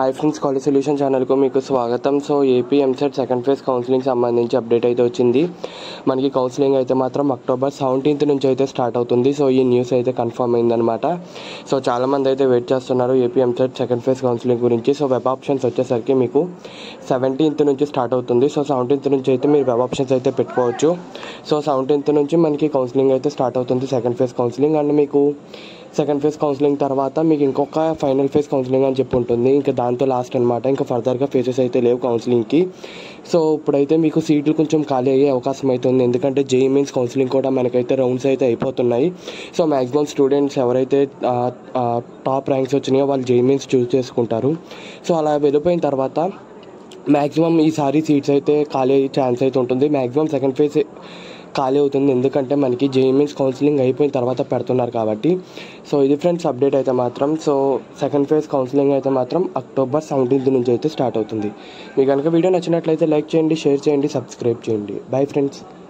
hi friends college solution ఛానల్కు మీకు స్వాగతం so AP EAMCET second phase counselling సంబంధించి అప్డేట్ అయితే వచ్చింది మనకి కౌన్సిలింగ్ అయితే మాత్రం అక్టోబర్ సెవెంటీన్త్ నుంచి అయితే స్టార్ట్ అవుతుంది సో ఈ న్యూస్ అయితే కన్ఫర్మ్ అయిందనమాట సో చాలామంది అయితే వెయిట్ చేస్తున్నారు AP EAMCET second phase counselling గురించి సో వెబ్ ఆప్షన్స్ వచ్చేసరికి మీకు సెవెంటీన్త్ నుంచి స్టార్ట్ అవుతుంది సో సెవెంటీన్త్ నుంచి అయితే మీరు వెబ్ ఆప్షన్స్ అయితే పెట్టుకోవచ్చు సో సెవెంటీన్త్ నుంచి మనకి కౌన్సిలింగ్ అయితే స్టార్ట్ అవుతుంది సెకండ్ ఫేజ్ కౌన్సిలింగ్ అండ్ మీకు సెకండ్ ఫేజ్ కౌన్సిలింగ్ తర్వాత మీకు ఇంకొక ఫైనల్ ఫేజ్ కౌన్సిలింగ్ అని చెప్పి ఉంటుంది ఇంకా దాంతో లాస్ట్ అనమాట ఇంకా ఫర్దర్గా ఫేజెస్ అయితే లేవు కౌన్సిలింగ్కి సో ఇప్పుడైతే మీకు సీట్లు కొంచెం ఖాళీ అయ్యే అవకాశం అయితే ఉంది ఎందుకంటే జేఈ మీన్స్ కౌన్సిలింగ్ కూడా మనకైతే రౌండ్స్ అయితే అయిపోతున్నాయి సో మ్యాక్సిమం స్టూడెంట్స్ ఎవరైతే టాప్ ర్యాంక్స్ వచ్చినాయో వాళ్ళు జేఈ మీన్స్ చూస్ చేసుకుంటారు సో అలా వెళ్ళిపోయిన తర్వాత మ్యాక్సిమం ఈసారి సీట్స్ అయితే ఖాళీ అయ్యే ఛాన్స్ అయితే ఉంటుంది మ్యాక్సిమం సెకండ్ ఫేజ్ ఖాళీ అవుతుంది ఎందుకంటే మనకి జేఈ మీన్స్ కౌన్సిలింగ్ అయిపోయిన తర్వాత పెడుతున్నారు కాబట్టి సో ఇది ఫ్రెండ్స్ అప్డేట్ అయితే మాత్రం సో సెకండ్ ఫేజ్ కౌన్సిలింగ్ అయితే మాత్రం అక్టోబర్ సెవెంటీన్త్ నుంచి అయితే స్టార్ట్ అవుతుంది మీకు కనుక వీడియో నచ్చినట్లయితే లైక్ చేయండి షేర్ చేయండి సబ్స్క్రైబ్ చేయండి బై ఫ్రెండ్స్